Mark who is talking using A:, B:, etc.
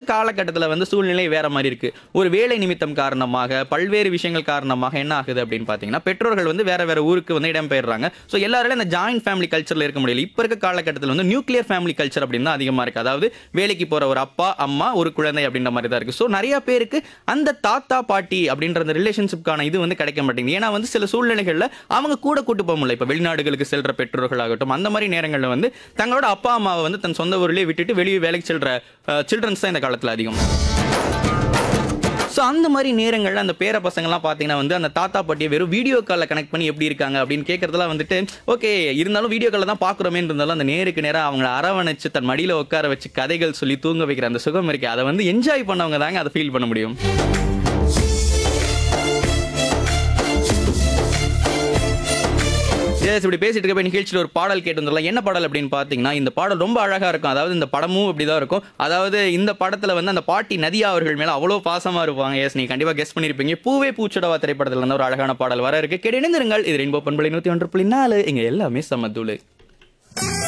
A: காலகட்டத்தில் வந்து சூழ்நிலை வேற மாதிரி இருக்கு ஒரு வேலை நிமித்தம் காரணமாக பல்வேறு விஷயங்கள் காரணமாக என்ன ஆகுது அப்படின்னு பார்த்தீங்கன்னா பெற்றோர்கள் வந்து வேற வேற ஊருக்கு வந்து இடம்பெயர்றாங்க ஸோ எல்லாராலும் இந்த ஜாயின்ட் ஃபேமிலி கல்ச்சரில் இருக்க முடியல இப்போ இருக்க காலகட்டத்தில் வந்து நியூக்ளியர் ஃபேமிலி கல்ச்சர் அப்படின்னு தான் அதிகமாக இருக்கு அதாவது வேலைக்கு போற ஒரு அப்பா அம்மா ஒரு குழந்தை அப்படின்ற மாதிரி தான் இருக்கு ஸோ நிறைய பேருக்கு அந்த தாத்தா பாட்டி அப்படின்ற அந்த ரிலேஷன்ஷிப்கான இது வந்து கிடைக்க மாட்டேங்குது ஏன்னா வந்து சில சூழ்நிலைகளில் அவங்க கூட கூட்டு போக முடியல இப்போ வெளிநாடுகளுக்கு செல்ற பெற்றோர்கள் ஆகட்டும் அந்த மாதிரி நேரங்களில் வந்து தங்களோட அப்பா அம்மாவை வந்து தன் சொந்த ஊர்லேயே விட்டுட்டு வெளியே வேலைக்கு செல்ற சில்ட்ரன்ஸ் தான் இந்த காலத்தில் அதிகம் ஸோ அந்த மாதிரி நேரங்களில் அந்த பேர பசங்கள்லாம் பார்த்தீங்கன்னா வந்து அந்த தாத்தா பாட்டியை வெறும் வீடியோ காலில் கனெக்ட் பண்ணி எப்படி இருக்காங்க அப்படின்னு கேட்கறதுலாம் வந்துட்டு ஓகே இருந்தாலும் வீடியோ காலில் தான் பார்க்குறோமே இருந்தாலும் அந்த நேருக்கு நேராக அவங்கள அரவணைச்சு தன் மடியில் உட்கார வச்சு கதைகள் சொல்லி தூங்க வைக்கிற அந்த சுகம் இருக்கே அதை வந்து என்ஜாய் பண்ணவங்க தாங்க அதை ஃபீல் பண்ண முடியும் எஸ் இப்படி பேசிட்டு இருக்க நிகழ்ச்சியில் ஒரு பாடல் கேட்டு வந்துடலாம் என்ன பாடல் அப்படின்னு பார்த்தீங்கன்னா இந்த பாடல் ரொம்ப அழகாக இருக்கும் அதாவது இந்த படமும் இப்படி தான் இருக்கும் அதாவது இந்த படத்தில் வந்து அந்த பாட்டி நதியா அவர்கள் மேலே அவ்வளோ பாசமாக இருப்பாங்க எஸ் நீ கண்டிப்பாக கெஸ் பண்ணியிருப்பீங்க பூவே பூச்சடவா திரைப்படத்தில் இருந்து ஒரு அழகான பாடல் வர இருக்கு கேட்டு இணைந்திருங்கள் இது ரெயின்போ பண்பலை நூற்றி ஒன்று புள்ளி நாலு இங்கே எல்லாமே சமத்தூள்